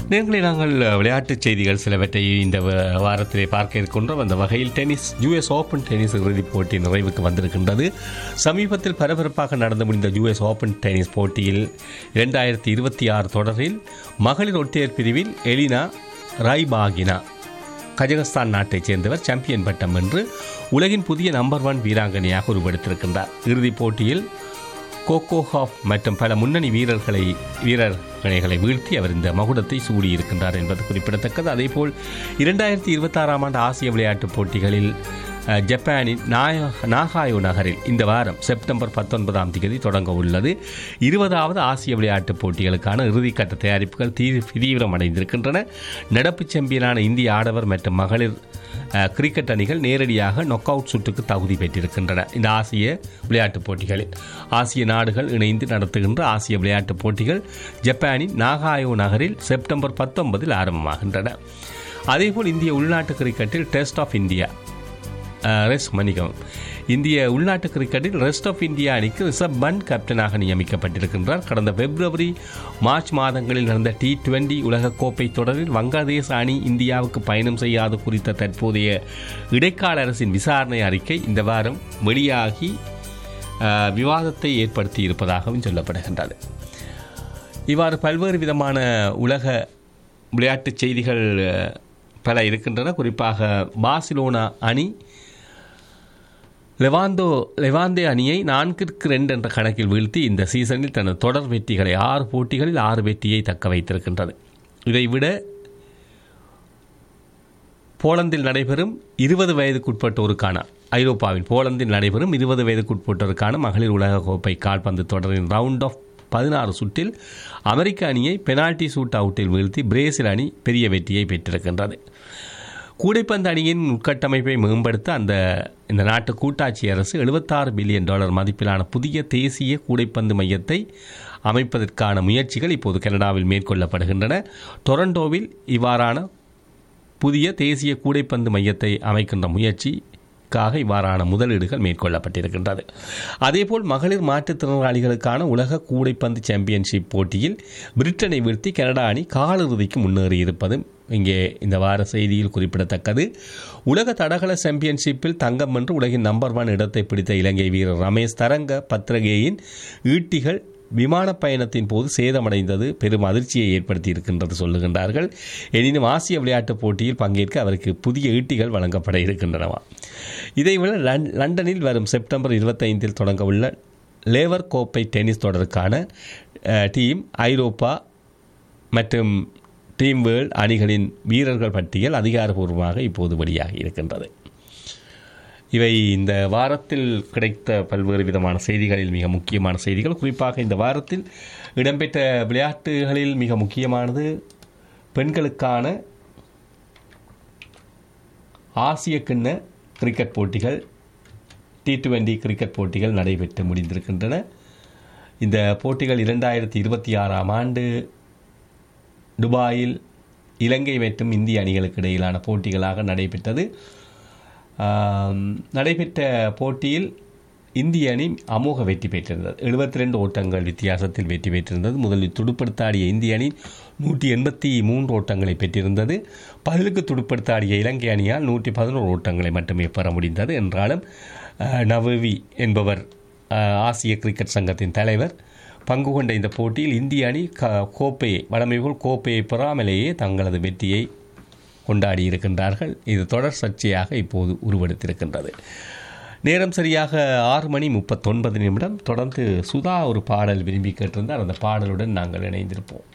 நேர்களை நாங்கள் விளையாட்டுச் செய்திகள் சிலவற்றை இந்த வ- வாரத்திலே பார்க்க இருக்கின்றோம் அந்த வகையில் டென்னிஸ் யுஎஸ் ஓபன் டென்னிஸ் இறுதிப் போட்டி நிறைவுக்கு வந்திருக்கின்றது சமீபத்தில் பரபரப்பாக நடந்து முடிந்த யுஎஸ் ஓபன் டென்னிஸ் போட்டியில் இரண்டாயிரத்தி இருபத்தி ஆறு தொடரில் மகளிர் ஒற்றையர் பிரிவில் எலினா ராய்பாகினா கஜகஸ்தான் நாட்டைச் சேர்ந்தவர் சாம்பியன் பட்டம் வென்று உலகின் புதிய நம்பர் ஒன் வீராங்கனையாக உருவெடுத்திருக்கின்றார் இறுதிப் போட்டியில் கோகோஹாஃப் மற்றும் பல முன்னணி வீரர்களை வீரர்களை வீழ்த்தி அவர் இந்த மகுடத்தை சூடியிருக்கின்றார் என்பது குறிப்பிடத்தக்கது அதேபோல் இரண்டாயிரத்தி இருபத்தாறாம் ஆண்டு ஆசிய விளையாட்டுப் போட்டிகளில் அஹ், ஜப்பானின் நாய நாகாயோ நகரில் இந்த வாரம் செப்டம்பர் பத்தொன்பதாம் தேதி தொடங்க உள்ளது இருபதாவது ஆசிய விளையாட்டுப் போட்டிகளுக்கான இறுதிக்கட்ட தயாரிப்புகள் தீ தீவிரமடைந்திருக்கின்றன நடப்பு சாம்பியனான இந்திய ஆடவர் மற்றும் மகளிர் அஹ், கிரிக்கெட் அணிகள் நேரடியாக நொக் அவுட் சுற்றுக்கு தகுதி பெற்றிருக்கின்றன இந்த ஆசிய விளையாட்டுப் போட்டிகளில் ஆசிய நாடுகள் இணைந்து நடத்துகின்ற ஆசிய விளையாட்டுப் போட்டிகள் ஜப்பானின் நாகாயோ நகரில் செப்டம்பர் பத்தொன்பதில் ஆரம்பமாகின்றன அதேபோல் இந்திய உள்நாட்டு கிரிக்கெட்டில் test of India ah, rest மன்னிக்கவும் இந்திய உள்நாட்டு கிரிக்கெட்டில் ரெஸ்ட் ஆஃப் இந்தியா அணிக்கு ரிஷப் பண்ட் கேப்டனாக நியமிக்கப்பட்டிருக்கின்றார் கடந்த பிப்ரவரி மார்ச் மாதங்களில் நடந்த டி டுவெண்டி உலகக்கோப்பை தொடரில் வங்களாதேச அணி இந்தியாவுக்கு பயணம் செய்யாது குறித்த தற்போதைய இடைக்கால அரசின் விசாரணை அறிக்கை இந்த வாரம் வெளியாகி அஹ், விவாதத்தை ஏற்படுத்தி இருப்பதாகவும் சொல்லப்படுகின்றது இவ்வாறு பல்வேறு விதமான உலக விளையாட்டுச் செய்திகள் அஹ், பல இருக்கின்றன குறிப்பாக பார்சிலோனா அணி லெவாந்தோ லெவாந்தே அணியை நான்கிற்கு ரெண்டு என்ற கணக்கில் வீழ்த்தி இந்த சீசனில் தனது தொடர் வெற்றிகளை ஆறு போட்டிகளில் ஆறு வெற்றியை தக்க வைத்திருக்கின்றது இதைவிட போலந்தில் நடைபெறும் இருபது வயதுக்குட்பட்டோருக்கான ஐரோப்பாவின் போலந்தில் நடைபெறும் இருபது வயதுக்குட்பட்டோருக்கான மகளிர் உலக கோப்பை கால்பந்து தொடரின் ரவுண்ட் ஆஃப் பதினாறு சுற்றில் அமெரிக்க அணியை பெனால்டி சூட் அவுட்டில் வீழ்த்தி பிரேசில் அணி பெரிய வெற்றியை பெற்றிருக்கின்றது கூடைப்பந்து அணியின் உட்கட்டமைப்பை மேம்படுத்த அந்த இந்த நாட்டு கூட்டாட்சி அரசு 76 பில்லியன் டாலர் மதிப்பிலான புதிய தேசிய கூடைப்பந்து மையத்தை அமைப்பதற்கான முயற்சிகள் இப்போது கனடாவில் மேற்கொள்ளப்படுகின்றன டொரண்டோவில் இவ்வாறான புதிய தேசிய கூடைப்பந்து மையத்தை அமைக்கின்ற முயற்சிக்காக இவ்வாறான முதலீடுகள் மேற்கொள்ளப்பட்டிருக்கின்றது அதேபோல் மகளிர் மாற்றுத்திறனாளிகளுக்கான உலக கூடைப்பந்து சாம்பியன்ஷிப் போட்டியில் பிரிட்டனை வீழ்த்தி கனடா அணி காலிறுதிக்கு முன்னேறி இருப்பதும் இங்கே இந்த வார செய்தியில் குறிப்பிடத்தக்கது உலக தடகள சாம்பியன்ஷிப்பில் தங்கம் வென்று உலகின் நம்பர் ஒன் இடத்தை பிடித்த இலங்கை வீரர் ரமேஷ் தரங்க பத்ரகேயின் ஈட்டிகள் விமான பயணத்தின் போது சேதமடைந்தது பெரும் அதிர்ச்சியை ஏற்படுத்தி இருக்கின்றது சொல்லுகின்றார்கள் எனினும் ஆசிய விளையாட்டுப் போட்டியில் பங்கேற்க அவருக்கு புதிய ஈட்டிகள் வழங்கப்பட இருக்கின்றனவா இதைவிட லண்- லண்டனில் வரும் செப்டம்பர் இருபத்தைந்தில் தொடங்க உள்ள லேவர் கோப்பை டென்னிஸ் தொடருக்கான அஹ், டீம் ஐரோப்பா மற்றும் டீம் வேர்ல்ட் அணிகளின் வீரர்கள் பட்டியல் அதிகாரப்பூர்வமாக இப்போது வெளியாகி இருக்கின்றது இவை இந்த வாரத்தில் கிடைத்த பல்வேறு விதமான செய்திகளில் மிக முக்கியமான செய்திகள் குறிப்பாக இந்த வாரத்தில் இடம்பெற்ற விளையாட்டுகளில் மிக முக்கியமானது பெண்களுக்கான ஆசிய கிண்ண கிரிக்கெட் போட்டிகள் டி டுவெண்டி கிரிக்கெட் போட்டிகள் நடைபெற்று முடிந்திருக்கின்றன இந்த போட்டிகள் இரண்டாயிரத்தி இருபத்தி ஆறாம் ஆண்டு துபாயில் இலங்கை மற்றும் இந்திய அணிகளுக்கு இடையிலான போட்டிகளாக நடைபெற்றது ஆம், நடைபெற்ற போட்டியில் இந்திய அணி அமோக வெற்றி பெற்றிருந்தது 72 ரெண்டு ஓட்டங்கள் வித்தியாசத்தில் வெற்றி பெற்றிருந்தது முதலில் துடுப்படுத்தாடிய இந்திய அணி நூற்றி எண்பத்தி மூன்று ஓட்டங்களை பெற்றிருந்தது பதிலுக்கு துடுப்படுத்தாடிய இலங்கை அணியால் நூற்றி பதினோரு ஓட்டங்களை மட்டுமே பெற முடிந்தது என்றாலும் அஹ், நவவி என்பவர் அஹ், ஆசிய கிரிக்கெட் சங்கத்தின் தலைவர் பங்கு கொண்ட இந்த போட்டியில் இந்திய அணி க கோப்பையை வழமை போல் கோப்பையை பெறாமலேயே தங்களது வெற்றியை கொண்டாடி இருக்கின்றார்கள் இது தொடர் சர்ச்சையாக இப்போது உருவெடுத்திருக்கின்றது நேரம் சரியாக ஆறு மணி முப்பத்தொன்பது நிமிடம் தொடர்ந்து சுதா ஒரு பாடல் விரும்பி கேட்டிருந்தார் அந்த பாடலுடன் நாங்கள் இணைந்திருப்போம்